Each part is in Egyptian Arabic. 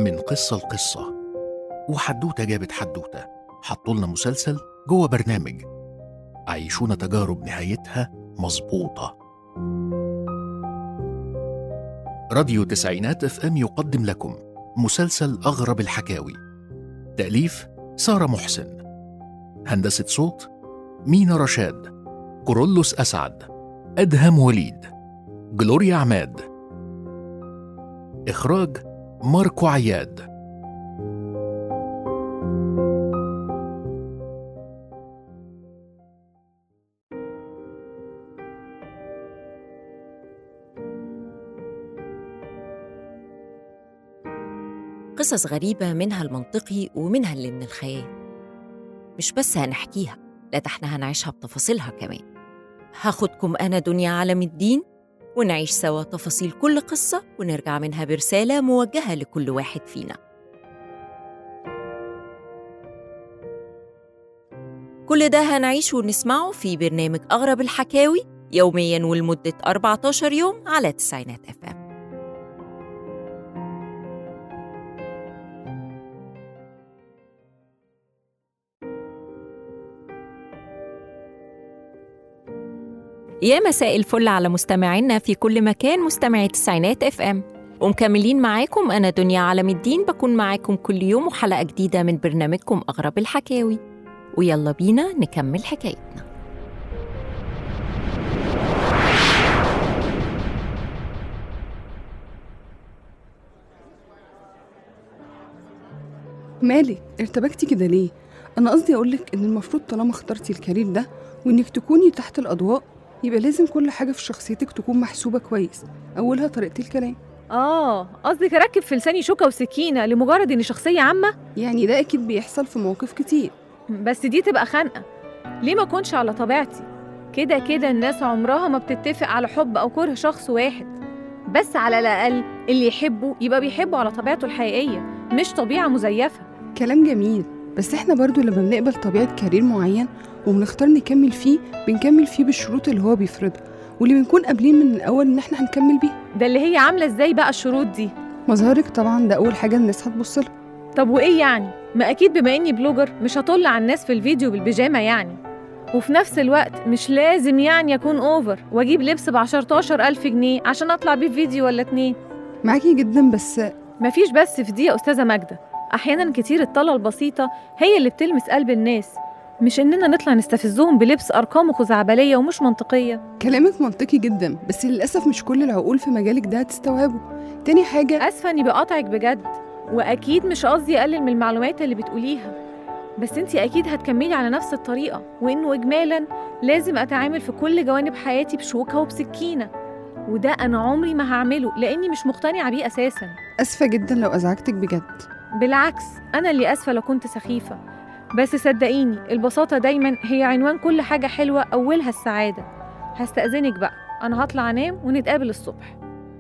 من قصة لقصة وحدوتة جابت حدوتة حطوا لنا مسلسل جوه برنامج عيشونا تجارب نهايتها مظبوطة راديو تسعينات اف ام يقدم لكم مسلسل أغرب الحكاوي تأليف سارة محسن هندسة صوت مينا رشاد كورولوس أسعد أدهم وليد جلوريا عماد إخراج ماركو عياد قصص غريبة منها المنطقي ومنها اللي من الخيال مش بس هنحكيها لا ده احنا هنعيشها بتفاصيلها كمان هاخدكم أنا دنيا عالم الدين ونعيش سوا تفاصيل كل قصة ونرجع منها برسالة موجهة لكل واحد فينا كل ده هنعيشه ونسمعه في برنامج أغرب الحكاوي يومياً ولمدة 14 يوم على تسعينات أف أم يا مساء الفل على مستمعينا في كل مكان مستمعي تسعينات اف ام ومكملين معاكم انا دنيا عالم الدين بكون معاكم كل يوم وحلقه جديده من برنامجكم اغرب الحكاوي ويلا بينا نكمل حكايتنا مالك ارتبكتي كده ليه انا قصدي اقولك ان المفروض طالما اخترتي الكارير ده وانك تكوني تحت الاضواء يبقى لازم كل حاجه في شخصيتك تكون محسوبه كويس اولها طريقه الكلام آه قصدك أركب في لساني شوكة وسكينة لمجرد إني شخصية عامة يعني ده اكيد بيحصل في مواقف كتير بس دي تبقى خانقة ليه ما أكونش على طبيعتي كده كده الناس عمرها ما بتتفق على حب أو كره شخص واحد بس على الأقل اللي يحبه يبقى بيحبه على طبيعته الحقيقية مش طبيعة مزيفة كلام جميل بس احنا برضو لما بنقبل طبيعه كارير معين وبنختار نكمل فيه بنكمل فيه بالشروط اللي هو بيفرضها واللي بنكون قابلين من الاول ان احنا هنكمل بيه ده اللي هي عاملة إزاي بقى الشروط دي مظهرك طبعا ده اول حاجه الناس هتبص لها طب وإيه يعني ما أكيد بما إني بلوجر مش هطل على الناس في الفيديو بالبيجامة يعني وفي نفس الوقت مش لازم يعني أكون أوفر وأجيب لبس بعشرتاشر ألف جنيه عشان أطلع بيه في فيديو ولا اتنين معاكي جدا بس مفيش بس في دي يا أستاذة ماجدة أحيانا كتير الطلة البسيطة هي اللي بتلمس قلب الناس مش إننا نطلع نستفزهم بلبس أرقامه خزعبلية ومش منطقية كلامك منطقي جدا بس للاسف مش كل العقول في مجالك ده هتستوعبه تاني حاجه أسفة إني بقاطعك بجد وأكيد مش قصدي أقلل من المعلومات اللي بتقوليها بس انتي أكيد هتكملي على نفس الطريقة وإنه إجمالا لازم أتعامل في كل جوانب حياتي بشوكة وبسكينة وده أنا عمري ما هعمله لأني مش مقتنعة بيه أساساً اسفه جدا لو ازعجتك بجد بالعكس أنا اللي أسفة لو كنت سخيفة بس صدقيني البساطة دايما هي عنوان كل حاجة حلوة أولها السعادة هستأذنك بقى أنا هطلع أنام ونتقابل الصبح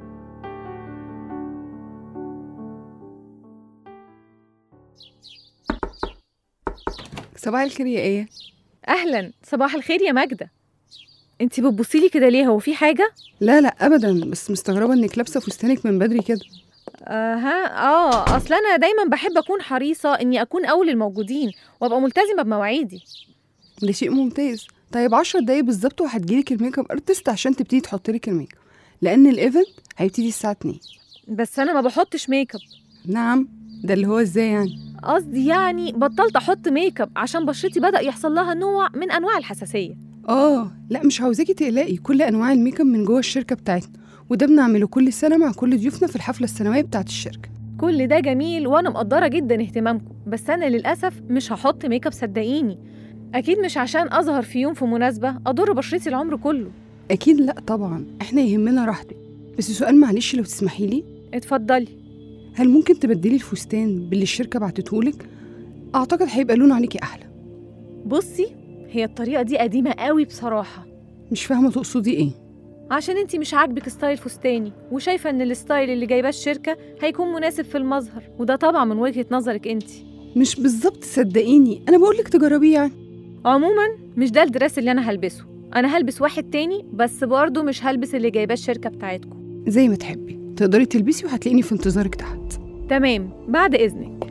صباح الخير يا ايه أهلا صباح الخير يا ماجدة انتي بتبصيلي كده ليه هو في حاجة؟ لا لا ابدا بس مستغربه انك لابسه فستانك من بدري كده اها اه اصل انا دايما بحب اكون حريصه اني اكون اول الموجودين وابقى ملتزمه بمواعيدي ده شيء ممتاز طيب 10 دقايق بالظبط وهتجيلك الميك اب ارتست عشان تبتدي تحطي لك الميك اب لان الايفنت هيبتدي الساعه 2 بس انا ما بحطش ميك اب نعم ده اللي هو ازاي يعني قصدي يعني بطلت احط ميك اب عشان بشرتي بدا يحصل لها نوع من انواع الحساسيه اه لا مش عاوزاكي تقلقي كل انواع الميك اب من جوه الشركه بتاعتنا وده بنعمله كل سنه مع كل ضيوفنا في الحفله السنويه بتاعه الشركه كل ده جميل وانا مقدره جدا اهتمامكم بس انا للاسف مش هحط ميك اب صدقيني اكيد مش عشان اظهر في يوم في مناسبه اضر بشرتي العمر كله اكيد لا طبعا احنا يهمنا راحتك بس سؤال معلش لو تسمحي لي اتفضلي هل ممكن تبدلي الفستان باللي الشركه بعتتهولك اعتقد هيبقى لونه عليكي احلى بصي هي الطريقه دي قديمه قوي بصراحه مش فاهمه تقصدي ايه عشان انتي مش عاجبك ستايل فستاني وشايفه ان الستايل اللي جايباه الشركه هيكون مناسب في المظهر وده طبعا من وجهه نظرك انتي مش بالظبط صدقيني انا بقولك تجربيه يعني عموما مش ده الدرس اللي انا هلبسه انا هلبس واحد تاني بس برضه مش هلبس اللي جايباه الشركه بتاعتكم زي ما تحبي تقدري تلبسي وهتلاقيني في انتظارك تحت تمام بعد إذنك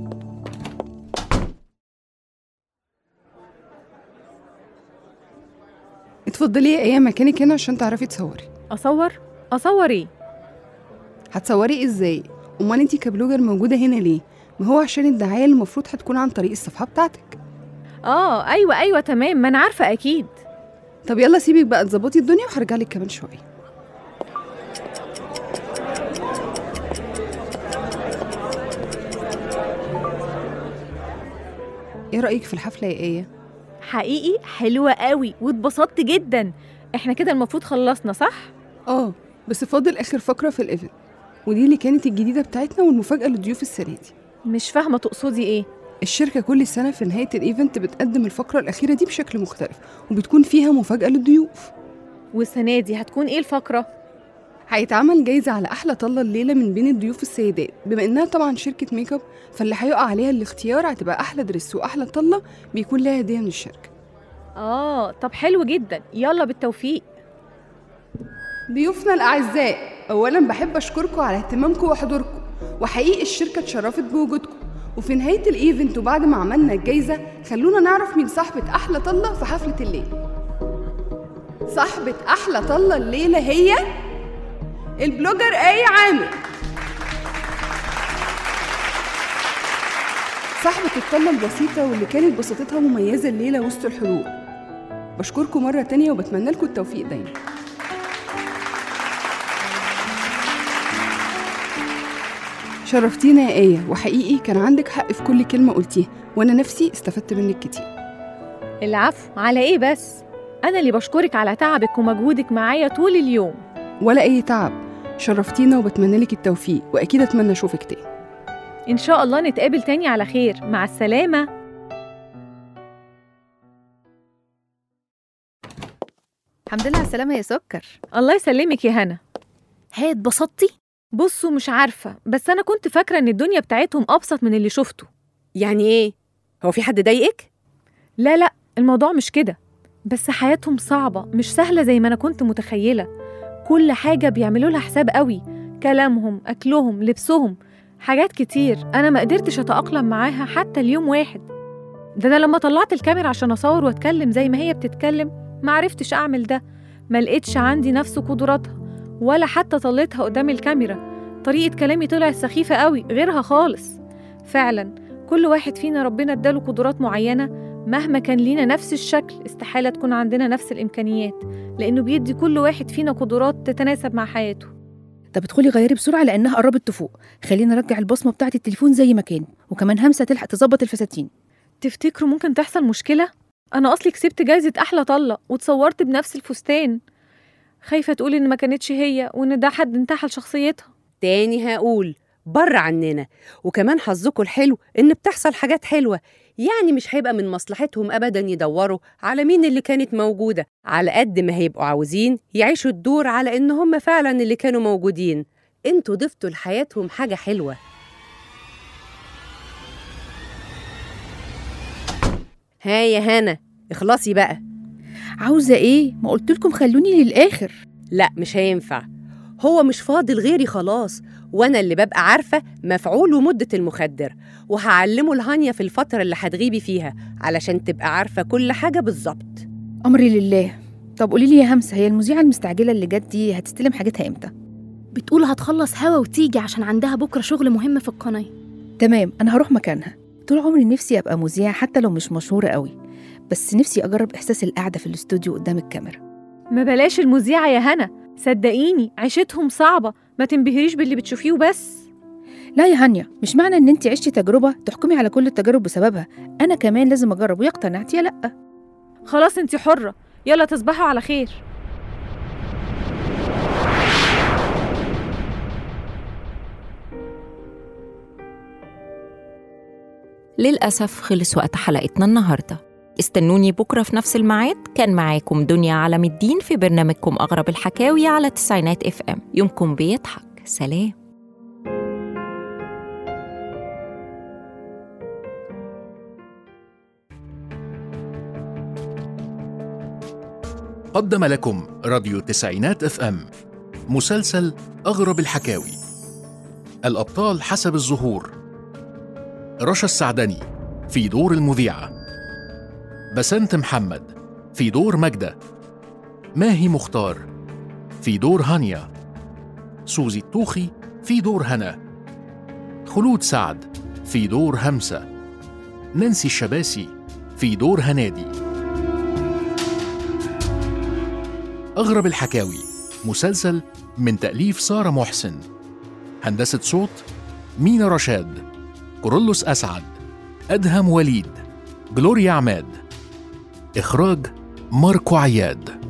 اتفضلي يا ايه مكانك هنا عشان تعرفي تصوري أصور؟ أصور إيه؟ هتصوري ازاي امال انتي كبلوجر موجوده هنا ليه ما هو عشان الدعايه اللي المفروض هتكون عن طريق الصفحه بتاعتك آه أيوة أيوة تمام ما أنا عارفة أكيد طب يلا سيبك بقى تظبطي الدنيا وهرجع لك كمان شويه ايه رايك في الحفله يا ايه حقيقي حلوة قوي واتبسطت جدا احنا كده المفروض خلصنا صح؟ اه بس فاضل اخر فقره في الايفنت ودي اللي كانت الجديده بتاعتنا والمفاجاه للضيوف السنه دي مش فاهمة تقصدي ايه الشركه كل سنه في نهايه الايفنت بتقدم الفقره الاخيره دي بشكل مختلف وبتكون فيها مفاجاه للضيوف والسنة دي هتكون ايه الفقرة؟ هيتعمل جايزة على أحلى طلة الليلة من بين الضيوف السيدات بما إنها طبعا شركة ميك اب فاللي هيقع عليها الاختيار هتبقى أحلى دريس وأحلى طلة بيكون لها هدية من الشركة آه طب حلو جدا يلا بالتوفيق ضيوفنا الأعزاء أولا بحب أشكركم على اهتمامكم وحضوركم وحقيقي الشركة اتشرفت بوجودكم وفي نهاية الإيفنت وبعد ما عملنا الجايزة خلونا نعرف مين صاحبة أحلى طلة في حفلة الليل صاحبة أحلى طلة الليلة هي البلوجر آية عامر صاحبة الطلة البسيطة واللي كانت بساطتها مميزة الليلة وسط الحضور بشكركم مرة تانية وبتمنى لكم التوفيق دايما شرفتينا يا آية وحقيقي كان عندك حق في كل كلمة قلتيها وأنا نفسي استفدت منك كتير العفو على ايه بس؟ أنا اللي بشكرك على تعبك ومجهودك معايا طول اليوم ولا أي تعب شرفتينا وبتمنى لك التوفيق وأكيد أتمنى أشوفك تاني إن شاء الله نتقابل تاني على خير مع السلامة الحمد لله على السلامة يا سكر الله يسلمك يا هنا هي اتبسطتي؟ بصوا مش عارفة بس أنا كنت فاكرة إن الدنيا بتاعتهم أبسط من اللي شفته يعني ايه هو في حد ضايقك لا لا الموضوع مش كده بس حياتهم صعبة مش سهلة زي ما أنا كنت متخيلة كل حاجة بيعملوا لها حساب قوي كلامهم أكلهم لبسهم حاجات كتير أنا ما قدرتش أتأقلم معاها حتى اليوم واحد ده أنا لما طلعت الكاميرا عشان أصور وأتكلم زي ما هي بتتكلم ما عرفتش أعمل ده ما لقيتش عندي نفس قدراتها ولا حتى طليتها قدام الكاميرا طريقة كلامي طلعت سخيفة قوي غيرها خالص فعلا كل واحد فينا ربنا اداله قدرات معينة مهما كان لينا نفس الشكل استحالة تكون عندنا نفس الإمكانيات لأنه بيدي كل واحد فينا قدرات تتناسب مع حياته طب ادخلي غيري بسرعة لأنها قربت تفوق خلينا نرجع البصمة بتاعة التليفون زي ما كان وكمان همسة تلحق تظبط الفساتين تفتكروا ممكن تحصل مشكلة؟ أنا أصلي كسبت جايزة أحلى طلة وتصورت بنفس الفستان خايفة تقول إن ما كانتش هي وإن ده حد انتحل شخصيتها تاني هقول بره عننا وكمان حظكم الحلو ان بتحصل حاجات حلوه يعني مش هيبقى من مصلحتهم ابدا يدوروا على مين اللي كانت موجوده على قد ما هيبقوا عاوزين يعيشوا الدور على ان هم فعلا اللي كانوا موجودين انتوا ضفتوا لحياتهم حاجه حلوه ها يا هنا اخلصي بقى عاوزة ايه؟ ما قلتلكم خلوني للآخر لا مش هينفع هو مش فاضل غيري خلاص وانا اللي ببقى عارفه مفعول ومده المخدر وهعلمه لهانيا في الفتره اللي هتغيبي فيها علشان تبقى عارفه كل حاجه بالظبط أمري لله طب قولي لي يا همسة هي المذيعة المستعجلة اللي جت دي هتستلم حاجتها امتى؟ بتقول هتخلص هوا وتيجي عشان عندها بكرة شغل مهم في القناة تمام أنا هروح مكانها طول عمري نفسي أبقى مذيعة حتى لو مش مشهورة قوي بس نفسي أجرب إحساس القعدة في الاستوديو قدام الكاميرا ما بلاش المذيعة يا هنا صدقيني عيشتهم صعبة ما تنبهريش باللي بتشوفيه وبس لا يا هانيا مش معنى إن أنت عشتي تجربة تحكمي على كل التجارب بسببها أنا كمان لازم أجرب ويا اقتنعتي يا لأ خلاص انتي حرة يلا تصبحوا على خير للأسف خلص وقت حلقتنا النهاردة استنوني بكرة في نفس الميعاد كان معاكم دنيا علم الدين في برنامجكم أغرب الحكاوي على تسعينات اف ام يومكم بيضحك سلام قدم لكم راديو تسعينات اف ام مسلسل أغرب الحكاوي الأبطال حسب الظهور رشا السعدني في دور المذيعة بسنت محمد في دور ماجدة ماهي مختار في دور هانيا سوزي الطوخي في دور هنا خلود سعد في دور همسة نانسي الشباسي في دور هنادي أغرب الحكاوي مسلسل من تأليف سارة محسن هندسة صوت مينا رشاد كورولوس أسعد أدهم وليد جلوريا عماد إخراج ماركو عياد